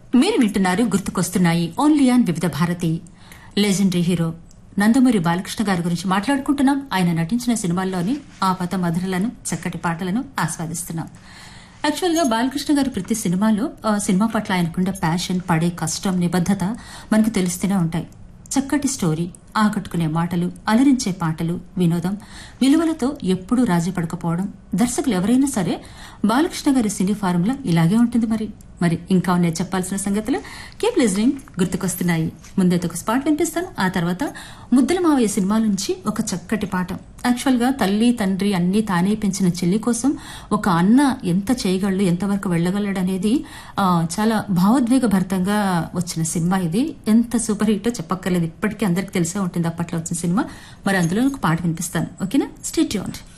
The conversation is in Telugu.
మీరు వింటున్నారు గుర్తుకొస్తున్నాయి ఓన్లీ ఆన్ వివిధ భారతి లెజెండరీ హీరో నందమూరి బాలకృష్ణ గారి గురించి మాట్లాడుకుంటున్నాం ఆయన నటించిన సినిమాల్లోని ఆ పత మధురలను చక్కటి పాటలను ఆస్వాదిస్తున్నాం యాక్చువల్ గా బాలకృష్ణ గారి ప్రతి సినిమాలో ఆ సినిమా పట్ల ఆయనకుండే ప్యాషన్ పడే కష్టం నిబద్దత మనకు తెలుస్తూనే ఉంటాయి చక్కటి స్టోరీ ఆకట్టుకునే మాటలు అలరించే పాటలు వినోదం విలువలతో ఎప్పుడూ రాజీ పడకపోవడం దర్శకులు ఎవరైనా సరే బాలకృష్ణ గారి సినీ ఫారంలో ఇలాగే ఉంటుంది మరి మరి ఇంకా ఉన్నాయి చెప్పాల్సిన సంగతులు కీప్ లిజనింగ్ గుర్తుకొస్తున్నాయి ముందైతే ఒక స్పాట్ వినిపిస్తాను ఆ తర్వాత ముద్దల మావయ్య సినిమా నుంచి ఒక చక్కటి పాట యాక్చువల్ గా తల్లి తండ్రి అన్ని తానే పెంచిన చెల్లి కోసం ఒక అన్న ఎంత చేయగలడు ఎంతవరకు వెళ్ళగలడు అనేది ఆ, చాలా భావోద్వేగ భరితంగా వచ్చిన సినిమా ఇది ఎంత సూపర్ హిట్ చెప్పక్కర్లేదు ఇప్పటికీ అందరికి తెలిసే ఉంటుంది అప్పట్లో వచ్చిన సినిమా మరి అందులో ఒక పాట వినిపిస్తాను ఓకేనా స్టేట్యూన్